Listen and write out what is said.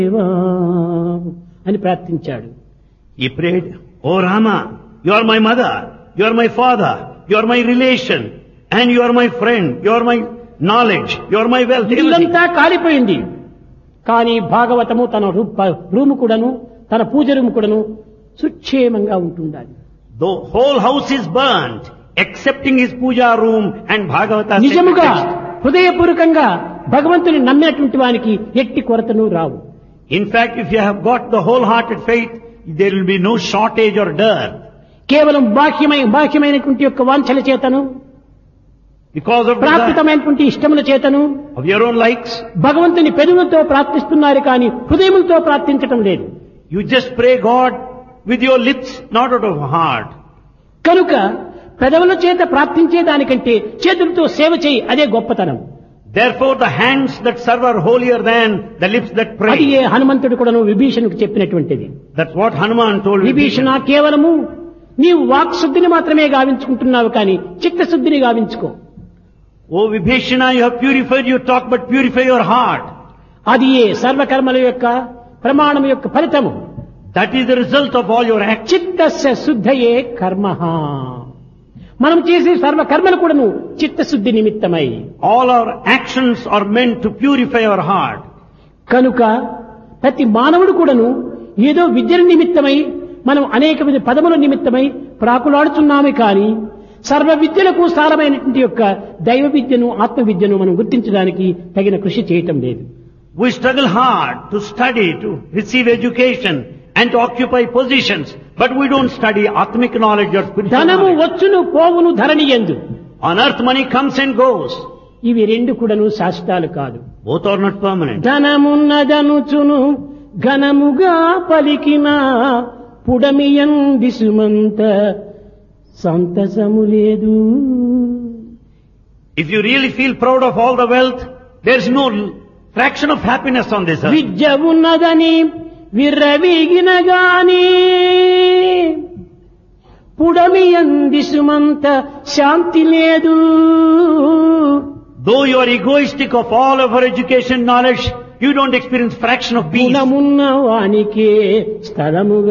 దేవా అని ప్రార్థించాడు He prayed, Oh Rama, you are my mother, you are my father, you are my relation, and you are my friend, you are my knowledge, you are my wealth. everything." ఇల్లంతా కాలిపోయింది కానీ భాగవతము తన రూప room కూడాను తన పూజ room కూడాను సుక్షేమంగా ఉంటుండాలి The whole house is burnt, excepting his puja room and Bhagavata. sacred నిజముగా text. హృదయపూర్వకంగా భగవంతుని నమ్మినటువంటి వానికి ఎట్టి కొరతను రావు In fact, if you have got the wholehearted faith, there will be no shortage or dearth. కేవలం బాహ్యమై బాహ్యమైనటువంటి యొక్క వాంఛల చేతను Because of desire ప్రాకృతమైనటువంటి ఇష్టముల చేతను of your own likes, భగవంతుని పెదవులతో ప్రార్థిస్తున్నారు కానీ హృదయములతో ప్రార్థించటం లేదు you just pray God with your lips, not out of heart. కనుక పెదవుల చేత ప్రార్థించే దానికంటే చేతులతో సేవ చేయి అదే గొప్పతనం Therefore, the hands that serve are holier than the lips that అది pray. ఏ హనుమంతుడు కూడాను విభీషణుకు చెప్పినటువంటిది That's what Hanuman told Vibhishana Vibhishana. కేవలము నీవు వాక్శుద్ధిని మాత్రమే గావించుకుంటున్నావు కానీ చిత్తశుద్ధిని గావించుకో Oh Vibhishana, you have purified your talk, but purify your heart. అది ఏ సర్వకర్మల యొక్క ప్రమాణం యొక్క ఫలితము That is the result of all your acts. చిత్తస్య శుద్ధయే కర్మ మనం చేసే సర్వ కర్మలు కూడాను చిత్తశుద్ధి నిమిత్తమై All our actions are meant to purify our heart. కనుక ప్రతి మానవుడు కూడాను ఏదో విద్యల నిమిత్తమై మనం అనేక విధ పదముల నిమిత్తమై ప్రాకులాడుతున్నామే కానీ సర్వ విద్యలకు సారమైనటువంటి యొక్క దైవ విద్యను ఆత్మ విద్యను మనం గుర్తించడానికి తగిన కృషి చేయటం లేదు We struggle hard to study, to receive education and to occupy positions, but we don't study Atmic knowledge or spiritual ధనము knowledge. వచ్చును పోవును ధరణి ఎందు On earth money comes and goes. ఇవి రెండు కూడాను శాశ్వతాలు కాదు Both are not permanent. ధనమున్నదనుచును ఘనముగా పలికిన పుడమియందిసుమంత సంతసము లేదు If you really feel proud of all the wealth, there's no fraction of happiness on this earth. విద్య ఉన్నదని విర్రవీగిన గాని పుడమియందిసుమంత శాంతి లేదు Though you are egoistic of all of our education knowledge, you don't experience fraction of peace. గుణమున్న వానికే స్థలముగా